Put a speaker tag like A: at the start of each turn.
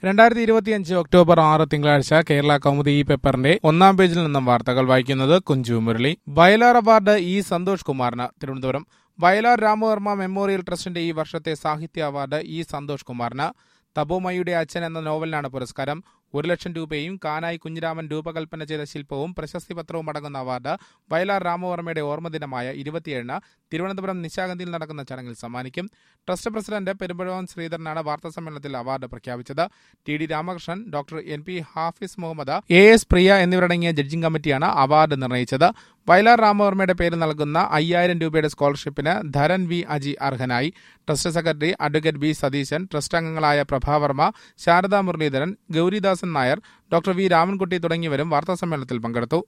A: രണ്ടായിരത്തി ഇരുപത്തിയഞ്ച് ഒക്ടോബർ ആറ് തിങ്കളാഴ്ച കേരള കൗമുദി ഈ പേപ്പറിന്റെ ഒന്നാം പേജിൽ നിന്നും വാർത്തകൾ വായിക്കുന്നത് കുഞ്ചു മുരളി വയലാർ അവാർഡ് ഇ സന്തോഷ് കുമാറിന് തിരുവനന്തപുരം വയലാർ രാമവർമ്മ മെമ്മോറിയൽ ട്രസ്റ്റിന്റെ ഈ വർഷത്തെ സാഹിത്യ അവാർഡ് ഇ സന്തോഷ് കുമാറിന് തബോമയുടെ അച്ഛൻ എന്ന നോവലിനാണ് പുരസ്കാരം ഒരു ലക്ഷം രൂപയും കാനായി കുഞ്ഞിരാമൻ രൂപകൽപ്പന ചെയ്ത ശില്പവും പ്രശസ്തി പത്രവും അടങ്ങുന്ന അവാർഡ് വയലാർ രാമവർമ്മയുടെ ഓർമ്മദിനമായ ഇരുപത്തിയേഴിന് തിരുവനന്തപുരം നിശാഗന്ധിയിൽ നടക്കുന്ന ചടങ്ങിൽ സമ്മാനിക്കും ട്രസ്റ്റ് പ്രസിഡന്റ് പെരുമ്പഴവൻ ശ്രീധരനാണ് വാർത്താസമ്മേളനത്തിൽ അവാർഡ് പ്രഖ്യാപിച്ചത് T D Ramakrishnan doctor N P Hafiz Muhammad A S Priya എന്നിവരടങ്ങിയ ജഡ്ജിംഗ് കമ്മിറ്റിയാണ് അവാർഡ് നിർണയിച്ചത് വയലാർ രാമവർമ്മയുടെ പേര് നൽകുന്ന അയ്യായിരം രൂപയുടെ സ്കോളർഷിപ്പിന് ധരൻ വി അജി അർഹനായി trust secretary advocate B Satheesan trust അംഗങ്ങളായ പ്രഭാവർമ്മ ശാരദാ മുരളീധരൻ ഗൌരിദാസൻ നായർ ഡോക്ടർ വി രാമൻകുട്ടി തുടങ്ങിയവരും വാർത്താസമ്മേളനത്തിൽ പങ്കെടുത്തു